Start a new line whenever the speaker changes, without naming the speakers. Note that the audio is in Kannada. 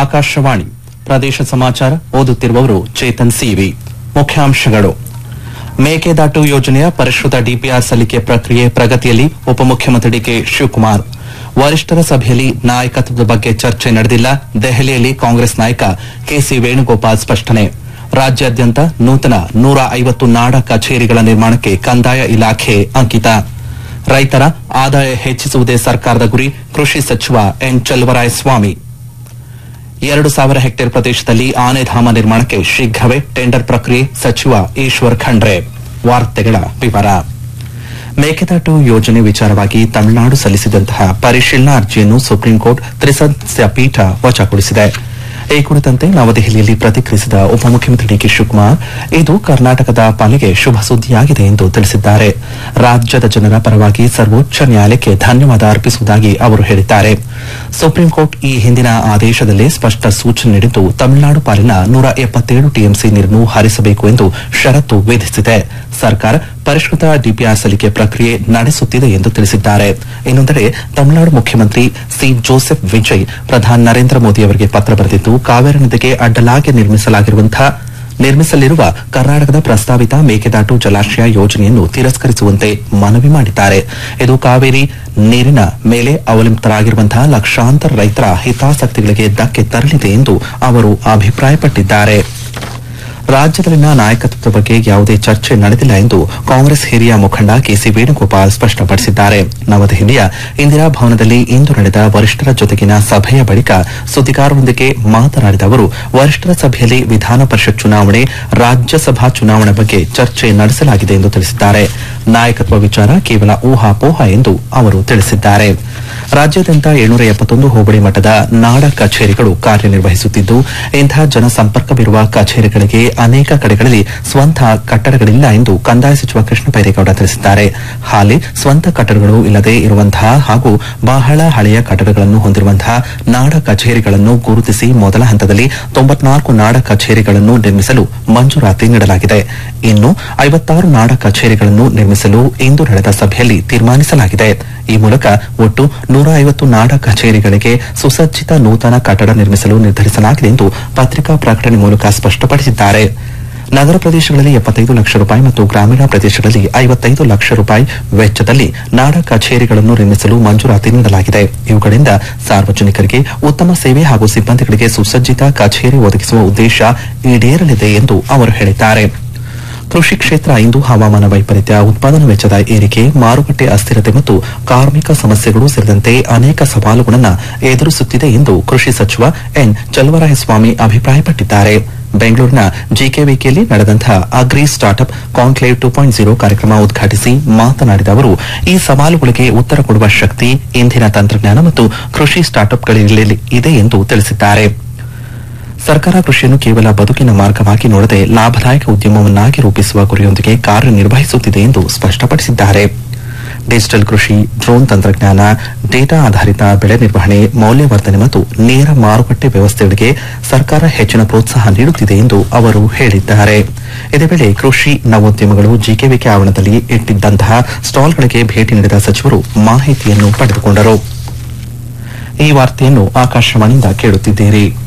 ಆಕಾಶವಾಣಿ ಪ್ರದೇಶ ಸಮಾಚಾರ ಓದುತ್ತಿರುವವರು ಚೇತನ್ ಸಿವಿ ಮುಖ್ಯಾಂಶಗಳು ಮೇಕೆದಾಟು ಯೋಜನೆಯ ಪರಿಷ್ಕೃತ ಡಿಪಿಆರ್ ಸಲ್ಲಿಕೆ ಪ್ರಕ್ರಿಯೆ ಪ್ರಗತಿಯಲ್ಲಿ ಉಪಮುಖ್ಯಮಂತ್ರಿ ಡಿಕೆ ಶಿವಕುಮಾರ್ ವರಿಷ್ಠರ ಸಭೆಯಲ್ಲಿ ನಾಯಕತ್ವದ ಬಗ್ಗೆ ಚರ್ಚೆ ನಡೆದಿಲ್ಲ ದೆಹಲಿಯಲ್ಲಿ ಕಾಂಗ್ರೆಸ್ ನಾಯಕ ಕೆಸಿ ವೇಣುಗೋಪಾಲ್ ಸ್ಪಷ್ಟನೆ ರಾಜ್ಯಾದ್ಯಂತ ನೂತನ ನೂರ ಐವತ್ತು ನಾಡ ಕಚೇರಿಗಳ ನಿರ್ಮಾಣಕ್ಕೆ ಕಂದಾಯ ಇಲಾಖೆ ಅಂಕಿತ ರೈತರ ಆದಾಯ ಹೆಚ್ಚಿಸುವುದೇ ಸರ್ಕಾರದ ಗುರಿ ಕೃಷಿ ಸಚಿವ ಎನ್ ಚಲುವರಾಯಸ್ವಾಮಿ ಎರಡು ಸಾವಿರ ಹೆಕ್ಟೇರ್ ಪ್ರದೇಶದಲ್ಲಿ ಆನೆಧಾಮ ನಿರ್ಮಾಣಕ್ಕೆ ಶೀಘ್ರವೇ ಟೆಂಡರ್ ಪ್ರಕ್ರಿಯೆ ಸಚಿವ ಈಶ್ವರ್ ಖಂಡ್ರೆ ವಾರ್ತೆಗಳ ವಿವರ ಮೇಕೆದಾಟು ಯೋಜನೆ ವಿಚಾರವಾಗಿ ತಮಿಳುನಾಡು ಸಲ್ಲಿಸಿದಂತಹ ಪರಿಶೀಲನಾ ಅರ್ಜಿಯನ್ನು ಸುಪ್ರೀಂಕೋರ್ಟ್ ತ್ರಿಸದಸ್ಯ ಪೀಠ ವಜಾಗೊಳಿಸಿದೆ ಈ ಕುರಿತಂತೆ ನವದೆಹಲಿಯಲ್ಲಿ ಪ್ರತಿಕ್ರಿಯಿಸಿದ ಉಪಮುಖ್ಯಮಂತ್ರಿ ಡಿಕೆ ಶಿವಕುಮಾರ್ ಇದು ಕರ್ನಾಟಕದ ಪಾಲಿಗೆ ಶುಭ ಸುದ್ದಿಯಾಗಿದೆ ಎಂದು ತಿಳಿಸಿದ್ದಾರೆ ರಾಜ್ಯದ ಜನರ ಪರವಾಗಿ ಸರ್ವೋಚ್ಚ ನ್ಯಾಯಾಲಯಕ್ಕೆ ಧನ್ಯವಾದ ಅರ್ಪಿಸುವುದಾಗಿ ಅವರು ಹೇಳಿದ್ದಾರೆ ಸುಪ್ರೀಂಕೋರ್ಟ್ ಈ ಹಿಂದಿನ ಆದೇಶದಲ್ಲೇ ಸ್ಪಷ್ಟ ಸೂಚನೆ ನೀಡಿದ್ದು ತಮಿಳುನಾಡು ಪಾಲಿನ ನೂರ ಎಪ್ಪತ್ತೇಳು ಟಿಎಂಸಿ ನೀರನ್ನು ಹರಿಸಬೇಕು ಎಂದು ಷರತ್ತು ವಿಧಿಸಿದೆ ಸರ್ಕಾರ ಪರಿಷ್ಕೃತ ಡಿಪಿಆರ್ ಸಲ್ಲಿಕೆ ಪ್ರಕ್ರಿಯೆ ನಡೆಸುತ್ತಿದೆ ಎಂದು ತಿಳಿಸಿದ್ದಾರೆ ಇನ್ನೊಂದೆಡೆ ತಮಿಳುನಾಡು ಮುಖ್ಯಮಂತ್ರಿ ಸಿ ಜೋಸೆಫ್ ವಿಜಯ್ ಪ್ರಧಾನಿ ನರೇಂದ್ರ ಮೋದಿ ಅವರಿಗೆ ಪತ್ರ ಬರೆದಿದ್ದು ಕಾವೇರಿ ನದಿಗೆ ಅಡ್ಡಲಾಗಿ ನಿರ್ಮಿಸಲಾಗಿರುವಂತಹ ನಿರ್ಮಿಸಲಿರುವ ಕರ್ನಾಟಕದ ಪ್ರಸ್ತಾವಿತ ಮೇಕೆದಾಟು ಜಲಾಶಯ ಯೋಜನೆಯನ್ನು ತಿರಸ್ಕರಿಸುವಂತೆ ಮನವಿ ಮಾಡಿದ್ದಾರೆ ಇದು ಕಾವೇರಿ ನೀರಿನ ಮೇಲೆ ಅವಲಂಬಿತರಾಗಿರುವಂತಹ ಲಕ್ಷಾಂತರ ರೈತರ ಹಿತಾಸಕ್ತಿಗಳಿಗೆ ಧಕ್ಕೆ ತರಲಿದೆ ಎಂದು ಅವರು ಅಭಿಪ್ರಾಯಪಟ್ಟಿದ್ದಾರೆ ರಾಜ್ಯದಲ್ಲಿನ ನಾಯಕತ್ವದ ಬಗ್ಗೆ ಯಾವುದೇ ಚರ್ಚೆ ನಡೆದಿಲ್ಲ ಎಂದು ಕಾಂಗ್ರೆಸ್ ಹಿರಿಯ ಮುಖಂಡ ಕೆಸಿ ವೇಣುಗೋಪಾಲ್ ಸ್ಪಷ್ಟಪಡಿಸಿದ್ದಾರೆ ನವದೆಹಲಿಯ ಇಂದಿರಾ ಭವನದಲ್ಲಿ ಇಂದು ನಡೆದ ವರಿಷ್ಠರ ಜೊತೆಗಿನ ಸಭೆಯ ಬಳಿಕ ಸುದ್ದಿಗಾರರೊಂದಿಗೆ ಮಾತನಾಡಿದ ಅವರು ವರಿಷ್ಠರ ಸಭೆಯಲ್ಲಿ ವಿಧಾನ ಪರಿಷತ್ ಚುನಾವಣೆ ರಾಜ್ಯಸಭಾ ಚುನಾವಣೆ ಬಗ್ಗೆ ಚರ್ಚೆ ನಡೆಸಲಾಗಿದೆ ಎಂದು ತಿಳಿಸಿದ್ದಾರೆ ನಾಯಕತ್ವ ವಿಚಾರ ಕೇವಲ ಊಹಾಪೋಹ ಎಂದು ಅವರು ತಿಳಿಸಿದ್ದಾರೆ ರಾಜ್ಯಾದ್ಯಂತ ಏಳ್ನೂರ ಎಪ್ಪತ್ತೊಂದು ಹೋಬಳಿ ಮಟ್ಟದ ನಾಡ ಕಚೇರಿಗಳು ಕಾರ್ಯನಿರ್ವಹಿಸುತ್ತಿದ್ದು ಇಂತಹ ಜನಸಂಪರ್ಕವಿರುವ ಕಚೇರಿಗಳಿಗೆ ಅನೇಕ ಕಡೆಗಳಲ್ಲಿ ಸ್ವಂತ ಕಟ್ಟಡಗಳಿಲ್ಲ ಎಂದು ಕಂದಾಯ ಸಚಿವ ಕೃಷ್ಣ ಬೈರೇಗೌಡ ತಿಳಿಸಿದ್ದಾರೆ ಹಾಲಿ ಸ್ವಂತ ಕಟ್ಟಡಗಳು ಇಲ್ಲದೆ ಇರುವಂತಹ ಹಾಗೂ ಬಹಳ ಹಳೆಯ ಕಟ್ಟಡಗಳನ್ನು ಹೊಂದಿರುವಂತಹ ನಾಡ ಕಚೇರಿಗಳನ್ನು ಗುರುತಿಸಿ ಮೊದಲ ಹಂತದಲ್ಲಿ ತೊಂಬತ್ನಾಲ್ಕು ನಾಡ ಕಚೇರಿಗಳನ್ನು ನಿರ್ಮಿಸಲು ಮಂಜೂರಾತಿ ನೀಡಲಾಗಿದೆ ಇನ್ನು ಐವತ್ತಾರು ನಾಡ ಕಚೇರಿಗಳನ್ನು ನಿರ್ಮಿಸಲು ಇಂದು ನಡೆದ ಸಭೆಯಲ್ಲಿ ತೀರ್ಮಾನಿಸಲಾಗಿದೆ ಈ ಮೂಲಕ ಒಟ್ಟು ನೂರ ಐವತ್ತು ನಾಡ ಕಚೇರಿಗಳಿಗೆ ಸುಸಜ್ಜಿತ ನೂತನ ಕಟ್ಟಡ ನಿರ್ಮಿಸಲು ನಿರ್ಧರಿಸಲಾಗಿದೆ ಎಂದು ಪತ್ರಿಕಾ ಪ್ರಕಟಣೆ ಮೂಲಕ ಸ್ಪಷ್ಟಪಡಿಸಿದ್ದಾರೆ ನಗರ ಪ್ರದೇಶಗಳಲ್ಲಿ ಎಪ್ಪತ್ತೈದು ಲಕ್ಷ ರೂಪಾಯಿ ಮತ್ತು ಗ್ರಾಮೀಣ ಪ್ರದೇಶಗಳಲ್ಲಿ ಐವತ್ತೈದು ಲಕ್ಷ ರೂಪಾಯಿ ವೆಚ್ಚದಲ್ಲಿ ನಾಡ ಕಚೇರಿಗಳನ್ನು ನಿರ್ಮಿಸಲು ಮಂಜೂರಾತಿ ನೀಡಲಾಗಿದೆ ಇವುಗಳಿಂದ ಸಾರ್ವಜನಿಕರಿಗೆ ಉತ್ತಮ ಸೇವೆ ಹಾಗೂ ಸಿಬ್ಬಂದಿಗಳಿಗೆ ಸುಸಜ್ಜಿತ ಕಚೇರಿ ಒದಗಿಸುವ ಉದ್ದೇಶ ಈಡೇರಲಿದೆ ಎಂದು ಅವರು ಹೇಳಿದ್ದಾರೆ ಕೃಷಿ ಕ್ಷೇತ್ರ ಇಂದು ಹವಾಮಾನ ವೈಪರೀತ್ಯ ಉತ್ಪಾದನಾ ವೆಚ್ಚದ ಏರಿಕೆ ಮಾರುಕಟ್ಟೆ ಅಸ್ಥಿರತೆ ಮತ್ತು ಕಾರ್ಮಿಕ ಸಮಸ್ಯೆಗಳು ಸೇರಿದಂತೆ ಅನೇಕ ಸವಾಲುಗಳನ್ನು ಎದುರಿಸುತ್ತಿದೆ ಎಂದು ಕೃಷಿ ಸಚಿವ ಎನ್ ಚಲುವರಾಯಸ್ವಾಮಿ ಅಭಿಪ್ರಾಯಪಟ್ಟಿದ್ದಾರೆ ಬೆಂಗಳೂರಿನ ಜಿಕೆವಿಕೆಯಲ್ಲಿ ನಡೆದಂತಹ agri startup conclave two point zero ಕಾರ್ಯಕ್ರಮ ಉದ್ಘಾಟಿಸಿ ಮಾತನಾಡಿದ ಅವರು ಈ ಸವಾಲುಗಳಿಗೆ ಉತ್ತರ ಕೊಡುವ ಶಕ್ತಿ ಇಂದಿನ ತಂತ್ರಜ್ಞಾನ ಮತ್ತು ಕೃಷಿ ಸ್ಟಾರ್ಟ್ಅಪ್ಗಳಲ್ಲಿ ಇದೆ ಎಂದು ತಿಳಿಸಿದ್ದಾರೆ ಸರ್ಕಾರ ಕೃಷಿಯನ್ನು ಕೇವಲ ಬದುಕಿನ ಮಾರ್ಗವಾಗಿ ನೋಡದೆ ಲಾಭದಾಯಕ ಉದ್ಯಮವನ್ನಾಗಿ ರೂಪಿಸುವ ಗುರಿಯೊಂದಿಗೆ ಕಾರ್ಯನಿರ್ವಹಿಸುತ್ತಿದೆ ಎಂದು ಸ್ಪಷ್ಟಪಡಿಸಿದ್ದಾರೆ ಡಿಜಿಟಲ್ ಕೃಷಿ ಡ್ರೋನ್ ತಂತ್ರಜ್ಞಾನ ಡೇಟಾ ಆಧಾರಿತ ಬೆಳೆ ನಿರ್ವಹಣೆ ಮೌಲ್ಯವರ್ಧನೆ ಮತ್ತು ನೇರ ಮಾರುಕಟ್ಟೆ ವ್ಯವಸ್ಥೆಗಳಿಗೆ ಸರ್ಕಾರ ಹೆಚ್ಚಿನ ಪ್ರೋತ್ಸಾಹ ನೀಡುತ್ತಿದೆ ಎಂದು ಅವರು ಹೇಳಿದ್ದಾರೆ ಇದೇ ವೇಳೆ ಕೃಷಿ ನವೋದ್ಯಮಗಳು ಜಿಕೆವಿಕೆ ಆವರಣದಲ್ಲಿ ಇಟ್ಟಿದ್ದಂತಹ ಸ್ಟಾಲ್ಗಳಿಗೆ ಭೇಟಿ ನೀಡಿದ ಸಚಿವರು ಮಾಹಿತಿಯನ್ನು ಪಡೆದುಕೊಂಡರು ಈ ವಾರ್ತೆಯನ್ನು ಆಕಾಶವಾಣಿಯಿಂದ ಕೇಳುತ್ತಿದ್ದೀರಿ